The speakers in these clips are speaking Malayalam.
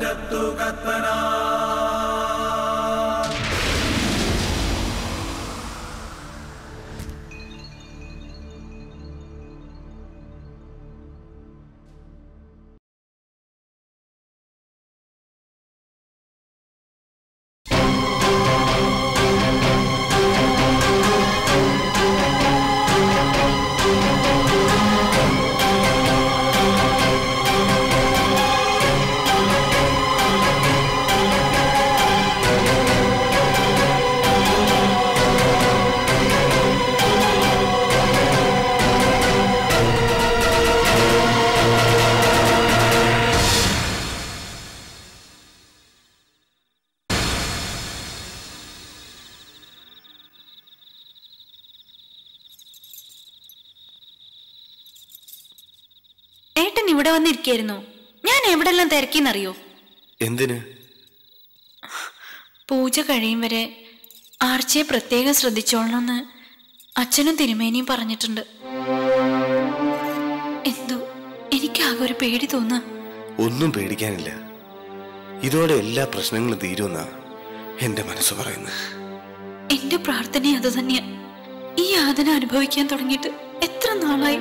മുറ്റത്തു കത്തന ഏട്ടൻ ഇവിടെ വന്നിരിക്കായിരുന്നോ ഞാൻ എവിടെല്ലാം തിരക്കിന്നറിയോ എന്തിന് പൂജ കഴിയും വരെ ആർച്ചയെ പ്രത്യേകം ശ്രദ്ധിച്ചോളണമെന്ന് അച്ഛനും തിരുമേനിയും പറഞ്ഞിട്ടുണ്ട് എന്തോ എനിക്കാകെ ഒരു പേടി തോന്നുക ഒന്നും പേടിക്കാനില്ല ഇതോടെ എല്ലാ പ്രശ്നങ്ങളും തീരുമെന്നാ എന്റെ മനസ്സ് പറയുന്നത് എന്റെ പ്രാർത്ഥന അത് തന്നെയാ ഈ യാതന അനുഭവിക്കാൻ തുടങ്ങിയിട്ട് എത്ര നാളായി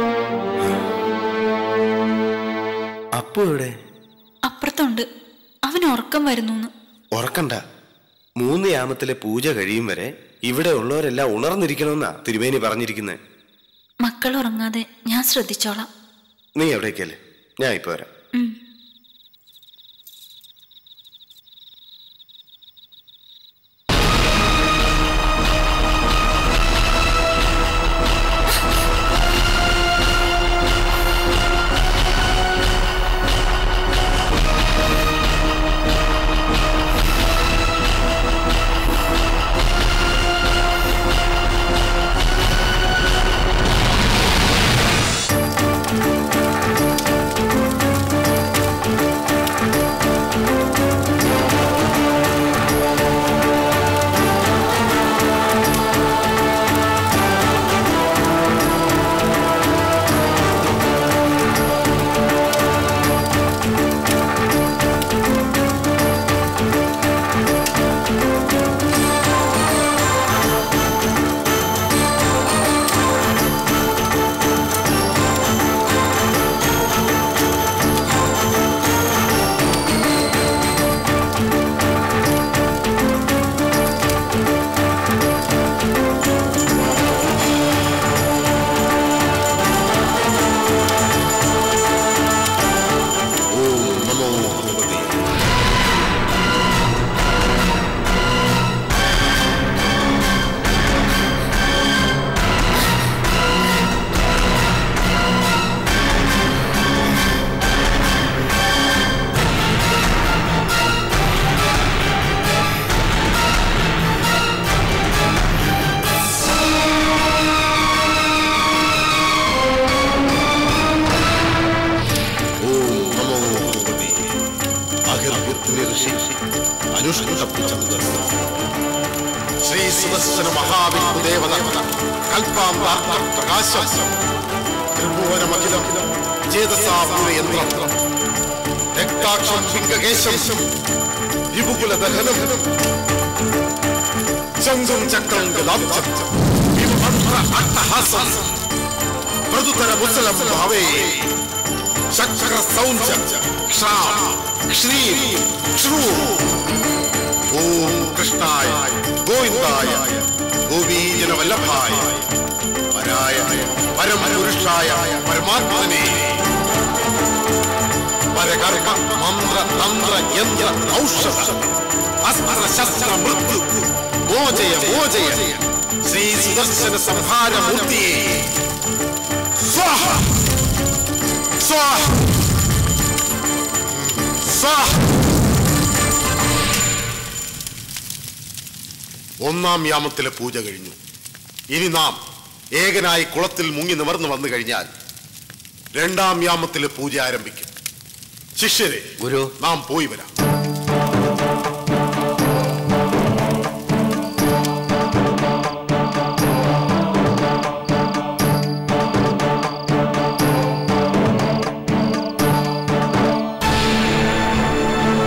അപ്പു എവിടെ അപ്പുറത്തുണ്ട് അവൻ ഉറക്കം വരുന്നു ഉറക്കണ്ട മൂന്ന് യാമത്തിലെ പൂജ കഴിയും വരെ ഇവിടെ ഉള്ളവരെല്ലാം ഉണർന്നിരിക്കണമെന്നാ തിരുമേനി പറഞ്ഞിരിക്കുന്നത് മക്കൾ ഉറങ്ങാതെ ഞാൻ ശ്രദ്ധിച്ചോളാം നീ എവിടേക്കല്ലേ ഞാൻ ഇപ്പൊ വരാം ഉം. ഓം നമോ ഭഗവതി ഓം നമോ ഭഗവതി അഗർഭുത്രി ഋഷി അനുഷ്ഠിതം ശ്രീ സുദർശന മഹാവിഷ്ണു ദേവത കൽപ്പാന്താർത്ഥം പ്രകാശം ത്രിഭുവനമഖിലം ചേതസാപൂരയന്ത്രം രക്താക്ഷം പിംഗകേശം വിപുകുല ദഹനം ചങ്കും ചക്രം ഗദാബ്ജം വിമന്ത്ര അട്ടഹാസം മൃദുതര മുസലം ഭാവേ ചക്ര സൗഞ്ച ക്ഷാം ശ്രീം ശ്രൂ ഓം കൃഷ്ണായ ഗോവിന്ദായ ഗോപീജന വല്ലഭായ പരായ പരം പുരുഷായ പരമാത്മനെ പരകർമ്മ മന്ത്ര തന്ത്ര യന്ത്ര ഔഷധ അസ്ത്ര ശസ്ത്ര മൃത്യു മോചയ മോചയ ശ്രീ സുദർശന സംഹാര മൂർത്തിയെ സ്വാഹ സ്വാഹ സ്വാഹ ഒന്നാം യാമത്തിലെ പൂജ കഴിഞ്ഞു ഇനി നാം ഏകനായി കുളത്തിൽ മുങ്ങി നിവർന്നു വന്നു കഴിഞ്ഞാൽ രണ്ടാം യാമത്തിലെ പൂജ ആരംഭിക്കും ശിഷ്യരെ ഗുരു നാം പോയി വരാം ഓ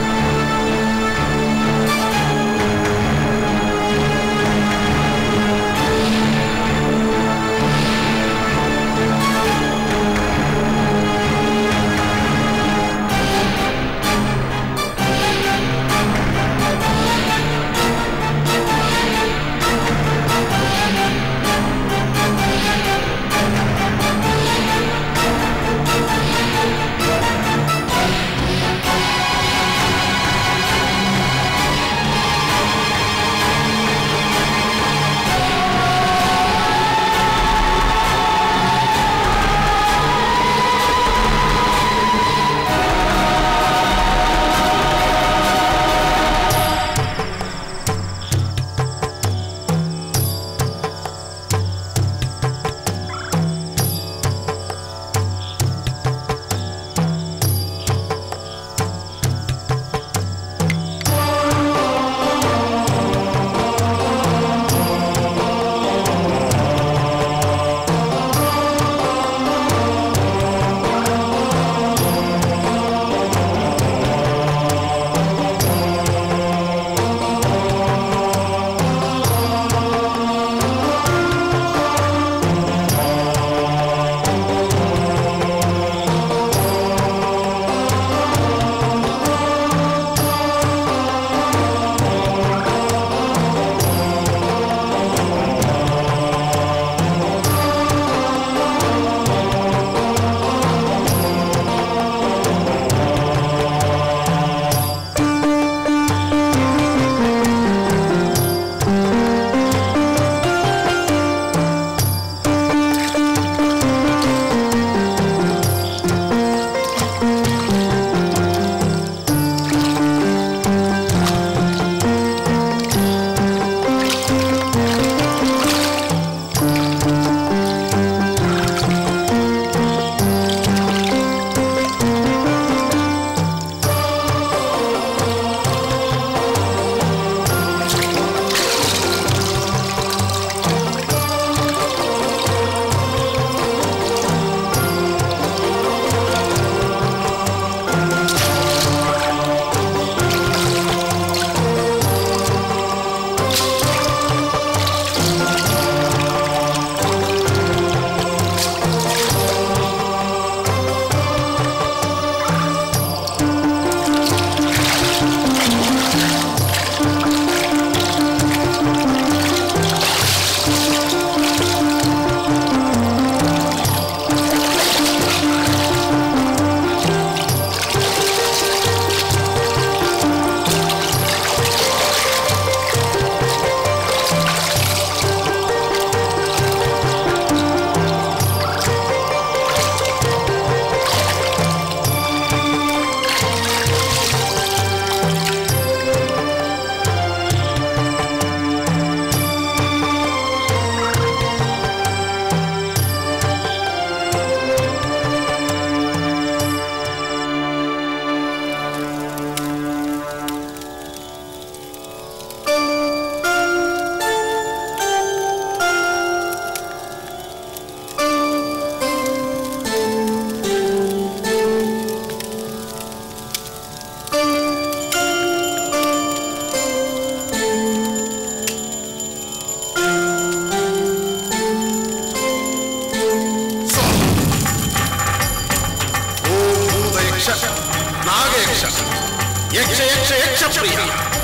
രാജയക്ഷ യക്ഷ യക്ഷ യക്ഷപ്രിയ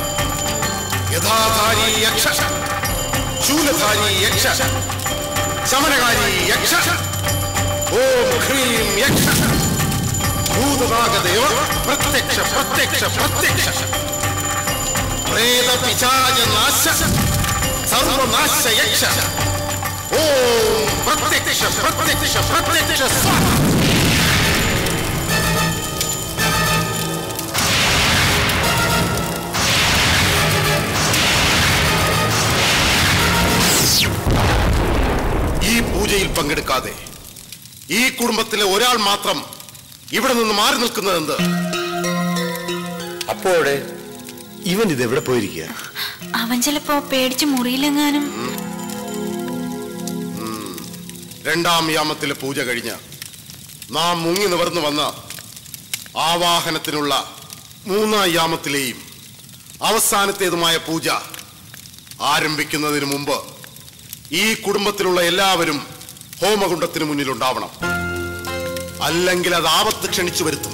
യഥാധാരി യക്ഷ ശൂലധാരി യക്ഷ ശമനകാരി യക്ഷ ഓം ഹ്രീം യക്ഷ ഭൂതനാഗദേവ പ്രത്യക്ഷ പ്രത്യക്ഷ പ്രത്യക്ഷ പ്രേത പിശാച നാശ സർവനാശ യക്ഷ ഓം പ്രത്യക്ഷ പ്രത്യക്ഷ പ്രത്യക്ഷ സ്വാഹ ഈ പൂജയിൽ പങ്കെടുക്കാതെ ഈ കുടുംബത്തിലെ ഒരാൾ മാത്രം ഇവിടെ നിന്ന് മാറി നിൽക്കുന്നതെന്ത് അപ്പോടെ ഇവൻ ഇത് എവിടെ പോയിരിക്കുക അവൻ ചിലപ്പോ പേടിച്ച് മുറിയിലെങ്ങാനും രണ്ടാം യാമത്തിലെ പൂജ കഴിഞ്ഞ് നാം മുങ്ങി നിവർന്നു വന്ന ആവാഹനത്തിനുള്ള മൂന്നാം യാമത്തിലെയും അവസാനത്തേതുമായ പൂജ ആരംഭിക്കുന്നതിന് മുമ്പ് ഈ കുടുംബത്തിലുള്ള എല്ലാവരും ഹോമകുണ്ടത്തിന് മുന്നിൽ ഉണ്ടാവണം അല്ലെങ്കിൽ അത് ആപത്ത് ക്ഷണിച്ചു വരുത്തും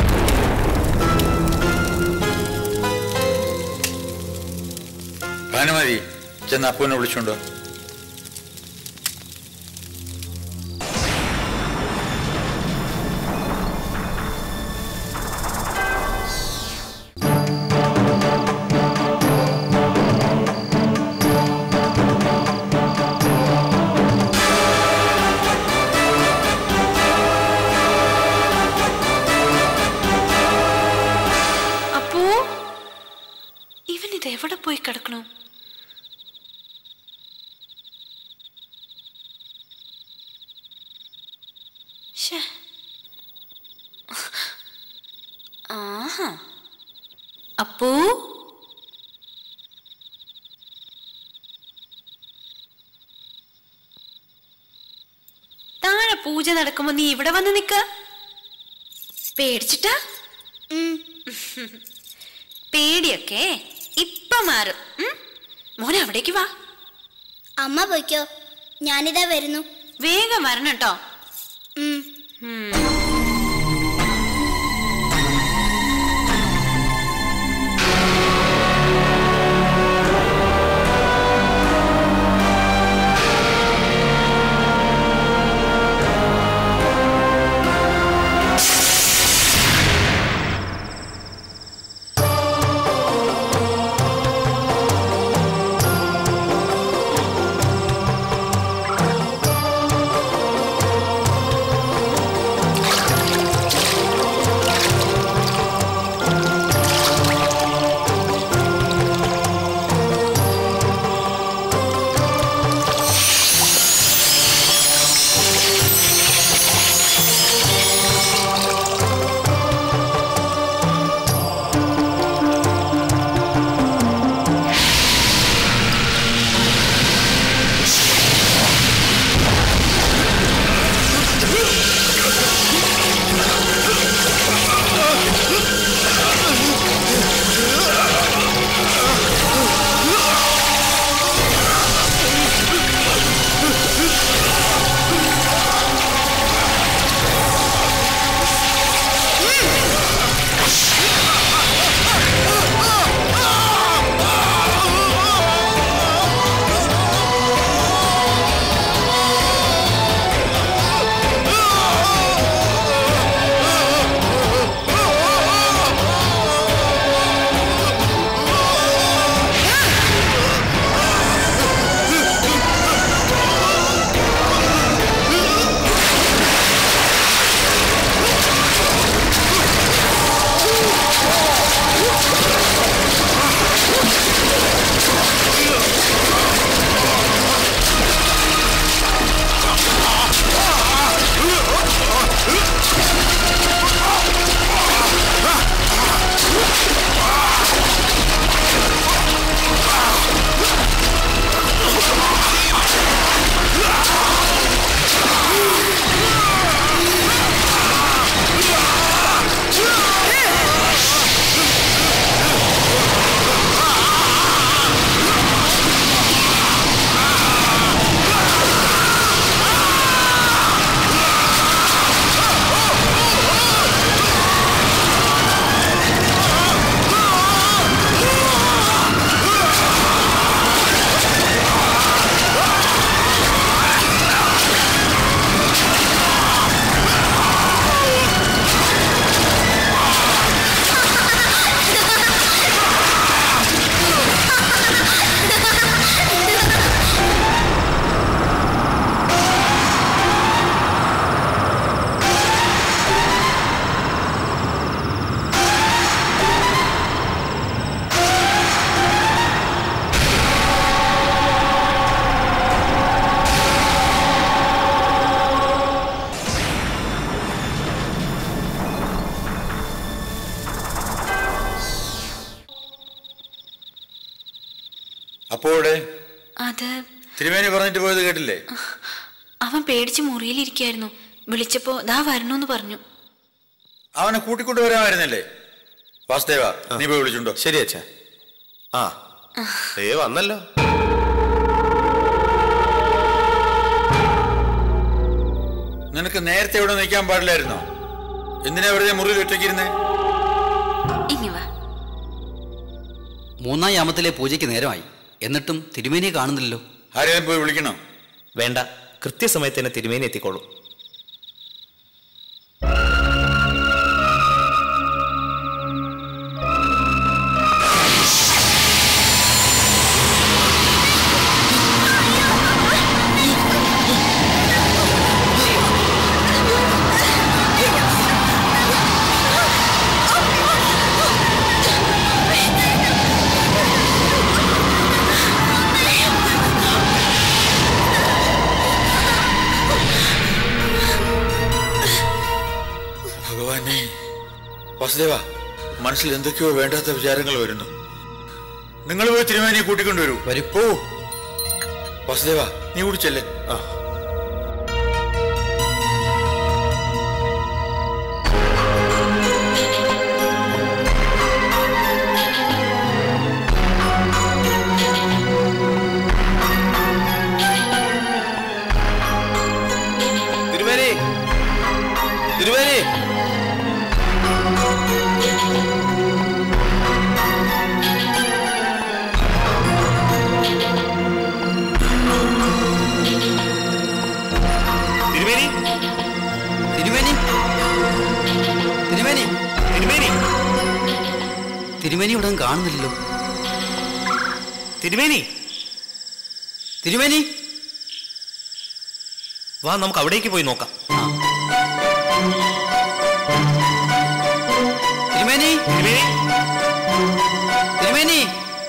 ഭാനുമതി ചെന്ന് അപ്പുവിനെ വിളിച്ചുണ്ടോ അപ്പോ ഇവൻ ഇത് എവിടെ പോയി കിടക്കണു ശ്ശേ. ആഹാ അപ്പൂ താഴെ പൂജ നടക്കുമ്പോ നീ ഇവിടെ വന്ന് നിക്ക പേടിച്ചിട്ടാ പേടിയൊക്കെ ഇപ്പൊ മാറും ഉം? മോനെ അവിടേക്ക് വാ അമ്മ പൊയ്ക്കോ ഞാനിതാ വരുന്നു വേഗം വരണം കേട്ടോ ഉം. ആ അപ്പോ ഇവിടെ അത് തിരുമേനി പറഞ്ഞിട്ട് പോയത് കേട്ടില്ലേ അവൻ പേടിച്ച് മുറിയിലിരിക്കായിരുന്നു വിളിച്ചപ്പോ ദാ വരണോന്ന് പറഞ്ഞു അവനെ കൂട്ടിക്കൊണ്ട് വരാമായിരുന്നല്ലേ വാസുദേവ നീ പോയി വിളിച്ചുണ്ടോ ശരി അച്ഛാ ആ ഏ വന്നല്ലോ നിനക്ക് നേരത്തെ ഇവിടെ നിൽക്കാൻ പാടില്ലായിരുന്നോ എന്തിനാ വെറുതെ മുറിയിൽ ഒറ്റയ്ക്കിരുന്നേ ഇനി വാ മൂന്നാം യാമത്തിലെ പൂജയ്ക്ക് നേരമായി എന്നിട്ടും തിരുമേനിയെ കാണുന്നില്ലല്ലോ ആരെയും പോയി വിളിക്കണോ വേണ്ട കൃത്യസമയത്ത് തന്നെ തിരുമേനി എത്തിക്കോളും ഭഗവാനെ വാസുദേവ മനസ്സിൽ എന്തൊക്കെയോ വേണ്ടാത്ത വിചാരങ്ങൾ വരുന്നു നിങ്ങൾ പോയി തിരുമേനിയെ കൂട്ടിക്കൊണ്ടുവരൂ വരും ഓ വാസുദേവ നീ കുടിച്ചല്ലേ ആ തിരുമേനി തിരുമേനി തിരുമേനി തിരുമേനി തിരുമേനി തിരുമേനി തിരുമേനി ഇവിടെ കാണുന്നില്ലല്ലോ തിരുമേനി തിരുമേനി വാ നമുക്ക് അവിടേക്ക് പോയി നോക്കാം ആ. തിരുമേനി തിരുമേനി തിരുമേനി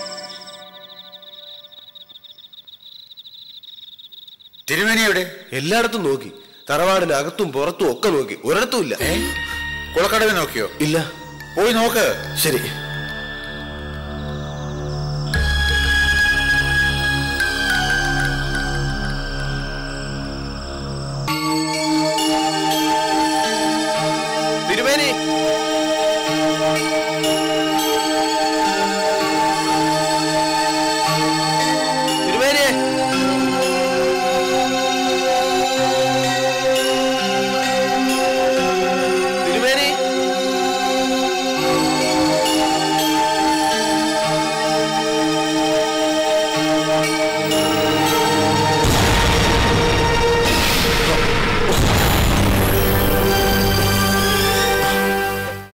തിരുമേനി എവിടെ എല്ലായിടത്തും നോക്കി തറവാടിനകത്തും പുറത്തും ഒക്കെ നോക്കി ഒരിടത്തും ഇല്ല ഏ കുളക്കടവിൽ നോക്കിയോ ഇല്ല പോയി നോക്ക് ശരി